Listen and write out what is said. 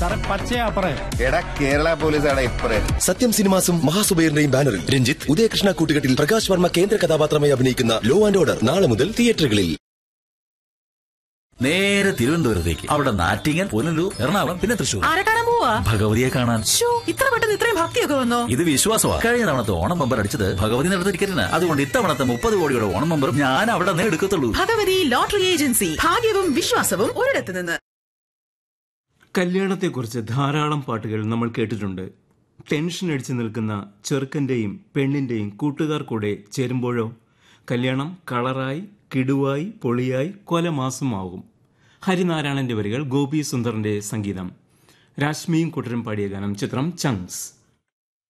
സാറേ പച്ചയാ പറയ എടാ കേരള പോലീസാണ് ഇപ്പറേ സത്യം സിനിമാസും മഹാസുബൈറിന്റെയും ബാനറിൽ രഞ്ജിത്ത് ഉദയകൃഷ്ണ കൂട്ടുകെട്ടിൽ പ്രകാശ് വർമ്മ കേന്ദ്ര കഥാപാത്രമായി അഭിനയിക്കുന്ന ലോ ആൻഡ് ഓർഡർ നാളെ മുതൽ തിയേറ്ററുകളിൽ നേരെ തിരുവനന്തപുരത്തേക്ക് അവിടെ നാറ്റിങ്ങൽ പുനലൂർ എറണാകുളം പിന്നെ തൃശ്ശൂർ ആരെ കാണാൻ പോവാ ഭഗവതിയെ കാണാൻ ശ്ശോ, ഇത്ര പെട്ടെന്ന് ഇത്രയും ഭക്തിയൊക്കെ വന്നോ ഇത് വിശ്വാസമാണ് കഴിഞ്ഞ തവണത്തെ ഓണം ബമ്പർ അടിച്ചത് ഭഗവതി നടത്ത ടിക്കറ്റിന് അതുകൊണ്ട് ഇത്തവണത്തെ മുപ്പത് കോടിയുടെ ഓണം ബമ്പറും ഞാൻ അവിടെ നിന്ന് എടുക്കത്തുള്ളൂ ഭഗവതി ലോട്ടറി ഏജൻസി ഭാഗ്യവും വിശ്വാസവും ഒരിടത്ത് നിന്ന് കല്യാണത്തെക്കുറിച്ച് ധാരാളം പാട്ടുകൾ നമ്മൾ കേട്ടിട്ടുണ്ട് ടെൻഷൻ അടിച്ചു നിൽക്കുന്ന ചെറുക്കൻ്റെയും പെണ്ണിൻ്റെയും കൂട്ടുകാർ കൂടെ ചേരുമ്പോഴോ കല്യാണം കളറായി കിടുവായി പൊളിയായി കൊലമാസമാകും ഹരിനാരായണന്റെ വരികൾ ഗോപി സുന്ദറിന്റെ സംഗീതം രാശ്മിയും കൂട്ടരും പാടിയ ഗാനം ചിത്രം ചങ്സ്